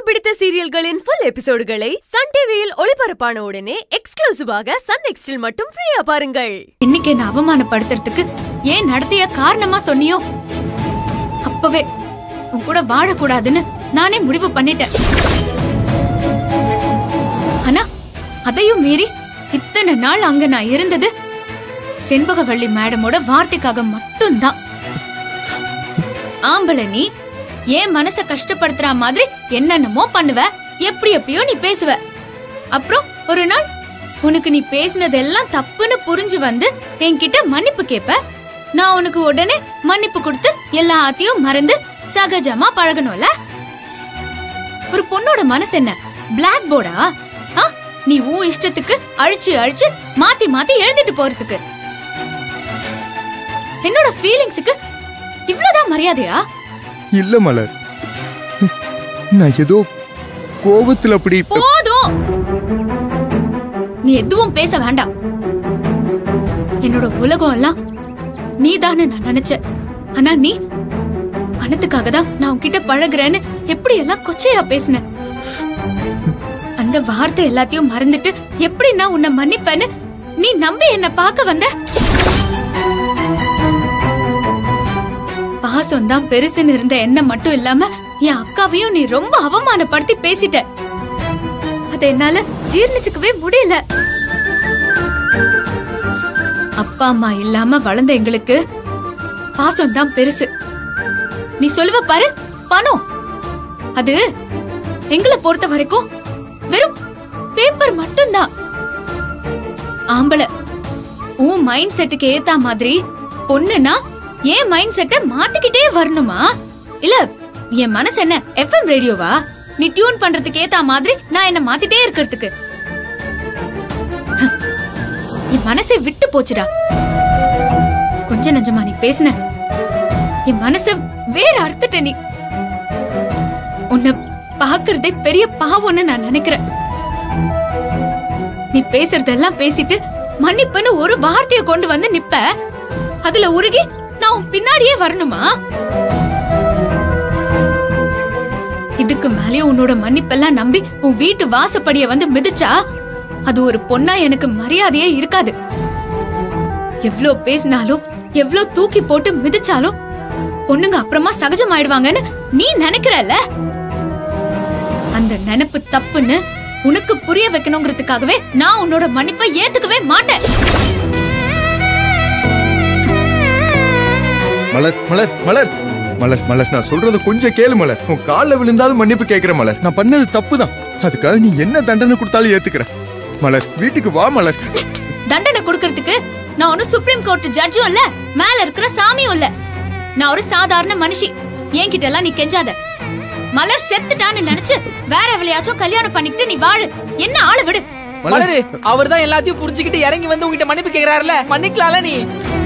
பிடித்த சீரியல்களின் full எபிசோடுகளை Sun டிவியில் ஒளிபரப்பான உடனே எக்ஸ்க்ளூசிவாக சன் நெக்ஸ்டில் மட்டும் ஃப்ரீயா பாருங்கள் இன்னைக்கு என்ன அவமானப்படுத்துறதுக்கு ஏன் நடத்திய காரணமா சொன்னியோ அப்பவே உன் கூட வாழக்கூடாதுன்னு நானே முடிவு பண்ணிட்டேன் ஆனா அதையும் மீறி இத்தனை நாள் அங்க நான் இருந்தது செண்பகவள்ளி மேடமோட வார்த்தைக்காக மட்டும்தான் ஆம்பளை நீ ஏன் மனச கஷ்டப்படுத்துற மாதிரி என்னென்னமோ பண்ணுவ எப்படி எப்படியோ நீ பேசுவ அப்புறம் ஒரு நாள் உனக்கு நீ பேசினதெல்லாம் தப்புன்னு புரிஞ்சு வந்து என்கிட்ட மன்னிப்பு கேப்ப நான் உனக்கு உடனே மன்னிப்பு கொடுத்து எல்லாத்தையும் மறந்து சகஜமா பழகணும்ல ஒரு பொண்ணோட மனசு என்ன பிளாக் போர்டா ஆ? நீ உன் இஷ்டத்துக்கு அழிச்சு அழிச்சு மாத்தி மாத்தி எழுதிட்டு போறதுக்கு என்னோட ஃபீலிங்ஸுக்கு இவ்வளவுதான் மரியாதையா இல்ல மலர் நான் ஏதோ கோபத்துல அப்படி போதும் நீ எதுவும் பேச வேண்டாம் என்னோட உலகம் எல்லாம் நீதான்னு நான் நினைச்சேன் ஆனா நீ பணத்துக்காக தான் நான் உன்கிட்ட பழகுறேன்னு எப்படி எல்லாம் கொச்சையா பேசின அந்த வார்த்தை எல்லாத்தையும் மறந்துட்டு எப்படி நான் உன்னை மன்னிப்பேன்னு நீ நம்பி என்ன பார்க்க வந்த பாசம் தான் பெருசுன்னு இருந்த என்ன மட்டும் இல்லாம என் அக்காவையும் நீ ரொம்ப அவமானப்படுத்தி பேசிட்ட அத என்னால ஜீர்ணிச்சுக்கவே முடியல அப்பா அம்மா இல்லாம வளர்ந்த எங்களுக்கு பாசம் தான் பெருசு நீ சொல்லுவ பாரு பணம் அது எங்களை பொறுத்த வரைக்கும் வெறும் பேப்பர் மட்டும்தான் ஆம்பளை உன் மைண்ட் செட்டுக்கு ஏத்தா மாதிரி பொண்ணுனா என் மைண்ட் செட்டை மாத்திக்கிட்டே வரணுமா இல்ல என் மனசு என்ன எஃப்எம் ரேடியோவா நீ டியூன் பண்றதுக்கு ஏத்தா மாதிரி நான் என்ன மாத்திட்டே இருக்கிறதுக்கு என் மனசை விட்டு போச்சுடா கொஞ்ச நஞ்சமா நீ பேசுன என் மனச வேற அறுத்துட்ட நீ உன்னை பாக்குறதே பெரிய பாவம்னு நான் நினைக்கிறேன் நீ பேசுறதெல்லாம் பேசிட்டு மன்னிப்புன்னு ஒரு வார்த்தைய கொண்டு வந்து நிப்ப அதுல உருகி நான் உன் பின்னாடியே வரணுமா இதுக்கு மேலயும் உன்னோட மன்னிப்பெல்லாம் நம்பி உன் வீட்டு வாசப்படிய வந்து மிதிச்சா அது ஒரு பொண்ணா எனக்கு மரியாதையே இருக்காது எவ்ளோ பேசினாலும் எவ்ளோ தூக்கி போட்டு மிதிச்சாலும் பொண்ணுங்க அப்புறமா சகஜமாயிடுவாங்கன்னு நீ நினைக்கிறல்ல அந்த நினைப்பு தப்புன்னு உனக்கு புரிய வைக்கணுங்கிறதுக்காகவே நான் உன்னோட மன்னிப்பை ஏத்துக்கவே மாட்டேன் மலர் மலர் மலர் மலர் மலர் நான் சொல்றது கொஞ்சம் கேளு மலர் உன் கால்ல விழுந்தாது மன்னிப்பு கேக்குறேன் மலர் நான் பண்ணது தப்பு தான் அதுக்காக நீ என்ன தண்டனை கொடுத்தாலும் ஏத்துக்கிறேன் மலர் வீட்டுக்கு வா மலர் தண்டனை கொடுக்கறதுக்கு நான் ஒன்னும் சுப்ரீம் கோர்ட் ஜட்ஜும் இல்ல மேல இருக்கிற சாமியும் இல்ல நான் ஒரு சாதாரண மனுஷி என்கிட்ட எல்லாம் நீ கெஞ்சாத மலர் செத்துட்டான்னு நினைச்சு வேற எவளையாச்சும் கல்யாணம் பண்ணிக்கிட்டு நீ வாழு என்ன ஆள விடு மலர் மலரு அவர் தான் எல்லாத்தையும் புரிஞ்சுக்கிட்டு இறங்கி வந்து உங்ககிட்ட மன்னிப்பு கேக்குறாருல மன்னிக்கலாம்ல நீ